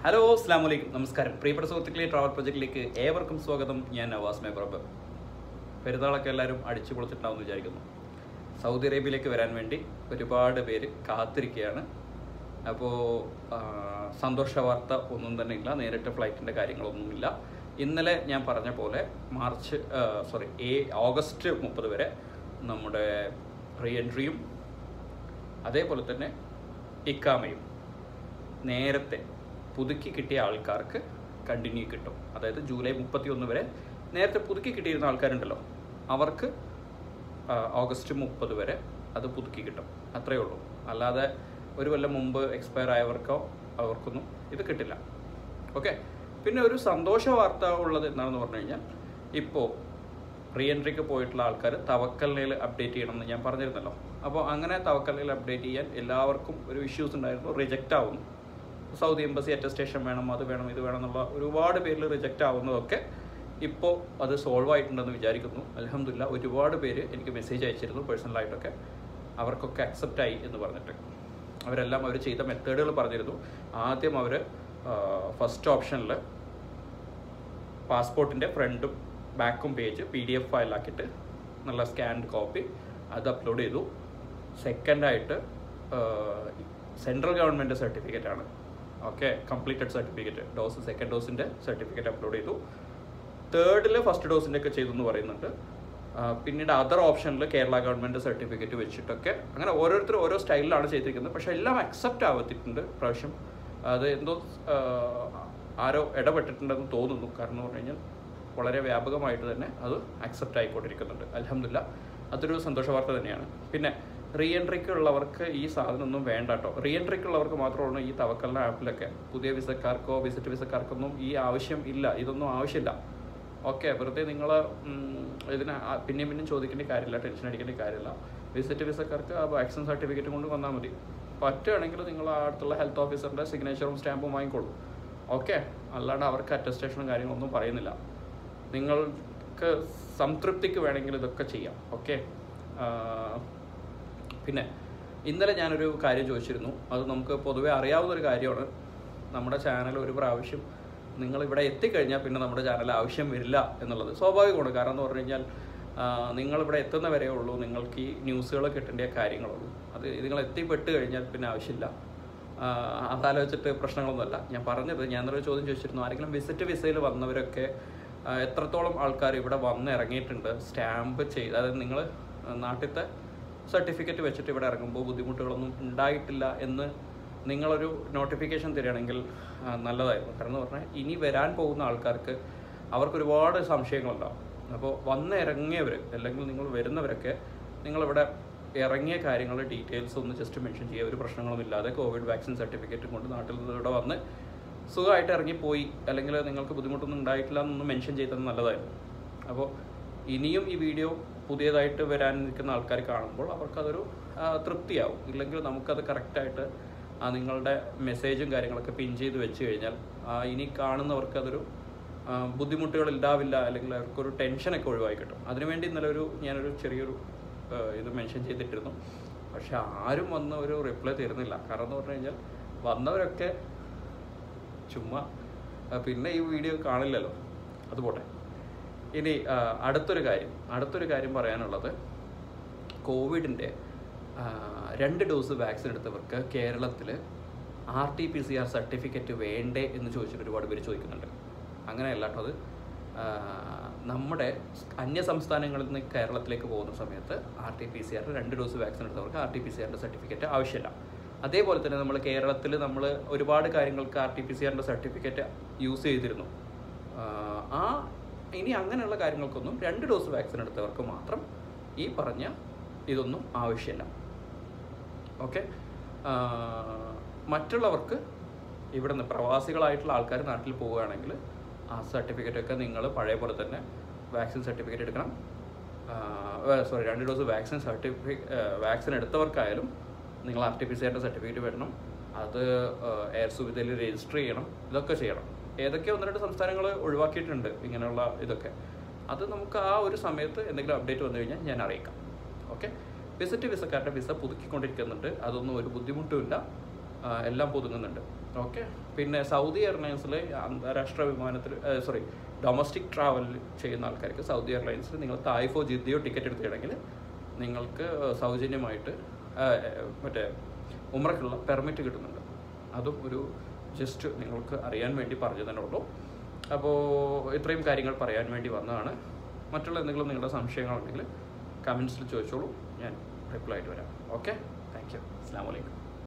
hello അസ്ലാം വലൈക്കും നമസ്കാരം പ്രിയപ്പെട്ട സുഹൃത്തുക്കളെ ട്രാവൽ പ്രൊജക്റ്റിലേക്ക് ഏവർക്കും സ്വാഗതം ഞാൻ നവാസ് മേബ്രബ് പെരുന്നാളൊക്കെ എല്ലാവരും അടിച്ചു പൊളിച്ചിട്ടുണ്ടാവുമെന്ന് വിചാരിക്കുന്നു സൗദി അറേബ്യയിലേക്ക് വരാൻ വേണ്ടി ഒരുപാട് പേര് കാത്തിരിക്കുകയാണ് അപ്പോൾ സന്തോഷ വാർത്ത ഒന്നും തന്നെ ഇല്ല നേരിട്ട് ഫ്ലൈറ്റിൻ്റെ കാര്യങ്ങളൊന്നുമില്ല ഇന്നലെ ഞാൻ പറഞ്ഞ പോലെ മാർച്ച് സോറി ഏ ഓഗസ്റ്റ് മുപ്പത് വരെ നമ്മുടെ റീ എൻട്രിയും അതേപോലെ തന്നെ ഇക്കാമയും നേരത്തെ പുതുക്കി കിട്ടിയ ആൾക്കാർക്ക് കണ്ടിന്യൂ കിട്ടും അതായത് ജൂലൈ മുപ്പത്തി ഒന്ന് വരെ നേരത്തെ പുതുക്കി കിട്ടിയിരുന്ന ആൾക്കാരുണ്ടല്ലോ അവർക്ക് ആ, ഓഗസ്റ്റ് മുപ്പത് വരെ അത് പുതുക്കി കിട്ടും അത്രയേ ഉള്ളൂ അല്ലാതെ ഒരു കൊല്ലം മുമ്പ് എക്സ്പയർ ആയവർക്കോ അവർക്കൊന്നും ഇത് കിട്ടില്ല ഓക്കെ പിന്നെ ഒരു സന്തോഷ വാർത്ത ഉള്ളത് എന്താണെന്ന് പറഞ്ഞു കഴിഞ്ഞാൽ ഇപ്പോൾ റീ എൻട്രിക്ക് പോയിട്ടുള്ള ആൾക്കാർ തവക്കലിനയിൽ അപ്ഡേറ്റ് ചെയ്യണം എന്ന് ഞാൻ പറഞ്ഞിരുന്നല്ലോ അപ്പോൾ അങ്ങനെ തവക്കലിനയിൽ അപ്ഡേറ്റ് ചെയ്യാൻ എല്ലാവർക്കും ഒരു ഇഷ്യൂസ് ഉണ്ടായിരുന്നു റിജക്റ്റ് ആവുന്നു സൗദി എംബസി അറ്റസ്റ്റേഷൻ വേണം അത് വേണം ഇത് വേണം എന്നുള്ള ഒരുപാട് പേരിൽ റിജക്റ്റ് ആവുന്നതൊക്കെ ഇപ്പോൾ അത് സോൾവ് ആയിട്ടുണ്ടെന്ന് വിചാരിക്കുന്നു അലഹമില്ല ഒരുപാട് പേര് എനിക്ക് മെസ്സേജ് അയച്ചിരുന്നു പേഴ്സണലായിട്ടൊക്കെ അവർക്കൊക്കെ അക്സെപ്റ്റ് ആയി എന്ന് പറഞ്ഞിട്ട് അവരെല്ലാം അവർ ചെയ്ത മെത്തേഡുകൾ പറഞ്ഞിരുന്നു ആദ്യം അവർ ഫസ്റ്റ് ഓപ്ഷനിൽ പാസ്പോർട്ടിൻ്റെ ഫ്രണ്ടും ബാക്കും പേജ് പി ഡി എഫ് ഫയലാക്കിയിട്ട് നല്ല സ്കാൻഡ് കോപ്പി അത് അപ്ലോഡ് ചെയ്തു സെക്കൻഡായിട്ട് സെൻട്രൽ ഗവൺമെൻറ് സർട്ടിഫിക്കറ്റ് ആണ് okay completed certificate dose second ഡോസിൻ്റെ സർട്ടിഫിക്കറ്റ് അപ്ലോഡ് ചെയ്തു തേർഡിൽ ഫസ്റ്റ് ഡോസിൻ്റെ ഒക്കെ ചെയ്തു എന്ന് പറയുന്നുണ്ട് ആ, പിന്നീട് അതർ ഓപ്ഷനിൽ കേരള ഗവൺമെൻറ് സർട്ടിഫിക്കറ്റ് വെച്ചിട്ടൊക്കെ അങ്ങനെ ഓരോരുത്തർ ഓരോ സ്റ്റൈലിലാണ് ചെയ്തിരിക്കുന്നത് പക്ഷേ എല്ലാം അക്സെപ്റ്റ് ആവത്തിട്ടുണ്ട് പ്രാവശ്യം അത് എന്തോ ആ, ആരോ ഇടപെട്ടിട്ടുണ്ടെന്ന് തോന്നുന്നു കാരണം എന്ന് പറഞ്ഞു കഴിഞ്ഞാൽ വളരെ വ്യാപകമായിട്ട് തന്നെ അത് അക്സെപ്റ്റ് ആയിക്കൊണ്ടിരിക്കുന്നുണ്ട് അലഹമില്ല അതൊരു സന്തോഷ വാർത്ത തന്നെയാണ് പിന്നെ റീ എൻട്രിക്ക് ഉള്ളവർക്ക് ഈ സാധനമൊന്നും വേണ്ട കേട്ടോ റീ എൻട്രിക്ക് ഉള്ളവർക്ക് മാത്രമാണ് ഈ തവക്കലിൻ്റെ ആപ്പിലൊക്കെ പുതിയ വിസക്കാർക്കോ വിസിറ്റ് വിസക്കാർക്കൊന്നും ഈ ആവശ്യം ഇല്ല ഇതൊന്നും ആവശ്യമില്ല ഓക്കെ വെറുതെ നിങ്ങൾ ഇതിന് ആ- പിന്നെയും പിന്നെയും ചോദിക്കേണ്ട കാര്യമില്ല ടെൻഷൻ അടിക്കേണ്ട കാര്യമില്ല വിസിറ്റ് വിസക്കാർക്ക് ആ വാക്സിൻ സർട്ടിഫിക്കറ്റ് കൊണ്ട് വന്നാൽ മതി പറ്റുകയാണെങ്കിൽ നിങ്ങൾ ആ അടുത്തുള്ള ഹെൽത്ത് ഓഫീസറിൻ്റെ സിഗ്നേച്ചറും സ്റ്റാമ്പും വാങ്ങിക്കോളൂ ഓക്കെ അല്ലാണ്ട് അവർക്ക് അറ്റസ്റ്റേഷനും കാര്യങ്ങളൊന്നും പറയുന്നില്ല നിങ്ങൾക്ക് സംതൃപ്തിക്ക് വേണമെങ്കിൽ ഇതൊക്കെ ചെയ്യാം ഓക്കെ പിന്നെ ഇന്നലെ ഞാനൊരു കാര്യം ചോദിച്ചിരുന്നു അത് നമുക്ക് പൊതുവെ അറിയാവുന്ന ഒരു കാര്യമാണ് നമ്മുടെ ചാനൽ ഒരു പ്രാവശ്യം നിങ്ങൾ ഇവിടെ എത്തിക്കഴിഞ്ഞാൽ പിന്നെ നമ്മുടെ ചാനൽ ആവശ്യം വരില്ല എന്നുള്ളത് സ്വാഭാവികമാണ് കാരണം എന്ന് പറഞ്ഞു കഴിഞ്ഞാൽ നിങ്ങൾ ഇവിടെ എത്തുന്ന വരെ ഉള്ളൂ നിങ്ങൾക്ക് ഈ ന്യൂസുകൾ കിട്ടേണ്ട കാര്യങ്ങളുള്ളൂ അത് നിങ്ങൾ എത്തിപ്പെട്ട് കഴിഞ്ഞാൽ പിന്നെ ആവശ്യമില്ല ആ, അതാലോചിച്ചിട്ട് പ്രശ്നങ്ങളൊന്നുമല്ല ഞാൻ പറഞ്ഞത് ഞാൻ ഇന്നലെ ഒരു ചോദ്യം ചോദിച്ചിരുന്നു ആരെങ്കിലും വിസിറ്റ് വിസയിൽ വന്നവരൊക്കെ ആ, എത്രത്തോളം ആൾക്കാർ ഇവിടെ വന്ന് ഇറങ്ങിയിട്ടുണ്ട് സ്റ്റാമ്പ് ചെയ്ത് അതായത് നിങ്ങൾ നാട്ടിലത്തെ സർട്ടിഫിക്കറ്റ് വെച്ചിട്ട് ഇവിടെ ഇറങ്ങുമ്പോൾ ബുദ്ധിമുട്ടുകളൊന്നും ഉണ്ടായിട്ടില്ല എന്ന് നിങ്ങളൊരു നോട്ടിഫിക്കേഷൻ തരികയാണെങ്കിൽ ആ, നല്ലതായിരുന്നു കാരണം എന്ന് പറഞ്ഞാൽ ഇനി വരാൻ പോകുന്ന ആൾക്കാർക്ക് അവർക്ക് ഒരുപാട് സംശയങ്ങളുണ്ടാവും അപ്പോൾ വന്ന് ഇറങ്ങിയവർ അല്ലെങ്കിൽ നിങ്ങൾ വരുന്നവരൊക്കെ നിങ്ങളിവിടെ ഇറങ്ങിയ കാര്യങ്ങൾ ഡീറ്റെയിൽസ് ഒന്ന് ജസ്റ്റ് മെൻഷൻ ചെയ്യുക ഒരു പ്രശ്നങ്ങളൊന്നും ഇല്ലാതെ കോവിഡ് വാക്സിൻ സർട്ടിഫിക്കറ്റ് കൊണ്ട് നാട്ടിൽ നിന്ന് ഇവിടെ വന്ന് സുഖമായിട്ട് ഇറങ്ങിപ്പോയി അല്ലെങ്കിൽ നിങ്ങൾക്ക് ബുദ്ധിമുട്ടൊന്നും ഉണ്ടായിട്ടില്ല എന്നൊന്ന് മെൻഷൻ ചെയ്തത് നല്ലതായിരുന്നു അപ്പോൾ ഇനിയും ഈ വീഡിയോ പുതിയതായിട്ട് വരാൻ നിൽക്കുന്ന ആൾക്കാർ കാണുമ്പോൾ അവർക്കതൊരു ആ, തൃപ്തിയാവും ഇല്ലെങ്കിൽ നമുക്കത് കറക്റ്റായിട്ട് ആ നിങ്ങളുടെ മെസ്സേജും കാര്യങ്ങളൊക്കെ പിൻ ചെയ്ത് വെച്ച് കഴിഞ്ഞാൽ ആ, ഇനി കാണുന്നവർക്ക് അതൊരു ആ, ബുദ്ധിമുട്ടുകൾ ഉണ്ടാവില്ല അല്ലെങ്കിൽ അവർക്കൊരു ടെൻഷനൊക്കെ ഒഴിവായി കിട്ടും അതിനുവേണ്ടി ഇന്നലെ ഒരു ഞാനൊരു ചെറിയൊരു ആ, ഇത് മെൻഷൻ ചെയ്തിട്ടിരുന്നു പക്ഷെ ആരും വന്ന് ഒരു റിപ്ലൈ തരുന്നില്ല കാരണം എന്ന് പറഞ്ഞു കഴിഞ്ഞാൽ വന്നവരൊക്കെ ചുമ്മാ ആ, പിന്നെ ഈ വീഡിയോ കാണില്ലല്ലോ അത് പോട്ടെ ഇനി ആ, അടുത്തൊരു കാര്യം അടുത്തൊരു കാര്യം പറയാനുള്ളത് കോവിഡിൻ്റെ രണ്ട് ഡോസ് വാക്സിൻ എടുത്തവർക്ക് കേരളത്തിൽ R T P C R certificate വേണ്ടേ എന്ന് ചോദിച്ചിട്ട് ഒരുപാട് പേര് ചോദിക്കുന്നുണ്ട് അങ്ങനെയല്ല കേട്ടോ അത് ആ, നമ്മുടെ അന്യ സംസ്ഥാനങ്ങളിൽ നിന്ന് കേരളത്തിലേക്ക് പോകുന്ന സമയത്ത് R T P C R രണ്ട് ഡോസ് വാക്സിൻ എടുത്തവർക്ക് ആർ ടി പി സി ആറിൻ്റെ സർട്ടിഫിക്കറ്റ് ആവശ്യമില്ല അതേപോലെ തന്നെ നമ്മൾ കേരളത്തിൽ നമ്മൾ ഒരുപാട് കാര്യങ്ങൾക്ക് ആർ ടി പി സി ആറിൻ്റെ സർട്ടിഫിക്കറ്റ് യൂസ് ചെയ്തിരുന്നു ആ, ആ ഇനി അങ്ങനെയുള്ള കാര്യങ്ങൾക്കൊന്നും രണ്ട് ഡോസ് വാക്സിൻ എടുത്തവർക്ക് മാത്രം ഈ പറഞ്ഞ ഇതൊന്നും ആവശ്യമില്ല ഓക്കെ മറ്റുള്ളവർക്ക് ഇവിടെ നിന്ന് പ്രവാസികളായിട്ടുള്ള ആൾക്കാർ നാട്ടിൽ പോവുകയാണെങ്കിൽ ആ സർട്ടിഫിക്കറ്റൊക്കെ നിങ്ങൾ പഴയ പോലെ തന്നെ വാക്സിൻ സർട്ടിഫിക്കറ്റ് എടുക്കണം സോറി രണ്ട് ഡോസ് വാക്സിൻ സർട്ടിഫി വാക്സിൻ എടുത്തവർക്കായാലും നിങ്ങൾ ആർ ടി പി സി ആറിൻ്റെ സർട്ടിഫിക്കറ്റ് വരണം അത് എയർ സുവിധയിൽ രജിസ്റ്റർ ചെയ്യണം ഇതൊക്കെ ചെയ്യണം ഏതൊക്കെ ഒന്ന് രണ്ട് സംസ്ഥാനങ്ങൾ ഒഴിവാക്കിയിട്ടുണ്ട് ഇങ്ങനെയുള്ള ഇതൊക്കെ അത് നമുക്ക് ആ ഒരു സമയത്ത് എന്തെങ്കിലും അപ്ഡേറ്റ് വന്നു കഴിഞ്ഞാൽ ഞാൻ അറിയിക്കാം ഓക്കെ വിസിറ്റ് വിസക്കാരുടെ വിസ പുതുക്കിക്കൊണ്ടിരിക്കുന്നുണ്ട് അതൊന്നും ഒരു ബുദ്ധിമുട്ടുമില്ല ആ, എല്ലാം പുതുങ്ങുന്നുണ്ട് ഓക്കെ പിന്നെ സൗദി എയർലൈൻസിൽ അന്താരാഷ്ട്ര വിമാനത്തിൽ സോറി ഡൊമസ്റ്റിക് ട്രാവൽ ചെയ്യുന്ന ആൾക്കാർക്ക് സൗദി എയർലൈൻസിൽ നിങ്ങൾ തായ്ഫോ ജിദ്ദയോ ടിക്കറ്റ് എടുത്തിടണമെങ്കിൽ നിങ്ങൾക്ക് സൗജന്യമായിട്ട് ആ, മറ്റേ ഉമ്രക്കുള്ള പെർമിറ്റ് കിട്ടുന്നുണ്ട് അതും ഒരു ജസ്റ്റ് നിങ്ങൾക്ക് അറിയാൻ വേണ്ടി പറഞ്ഞു തന്നെ ഉള്ളൂ അപ്പോൾ ഇത്രയും കാര്യങ്ങൾ പറയാൻ വേണ്ടി വന്നതാണ് മറ്റുള്ള എന്തെങ്കിലും നിങ്ങളുടെ സംശയങ്ങളുണ്ടെങ്കിൽ കമൻസിൽ ചോദിച്ചോളൂ ഞാൻ റിപ്ലൈ ആയിട്ട് വരാം ഓക്കെ താങ്ക് യു അസ്സാം വലൈക്കും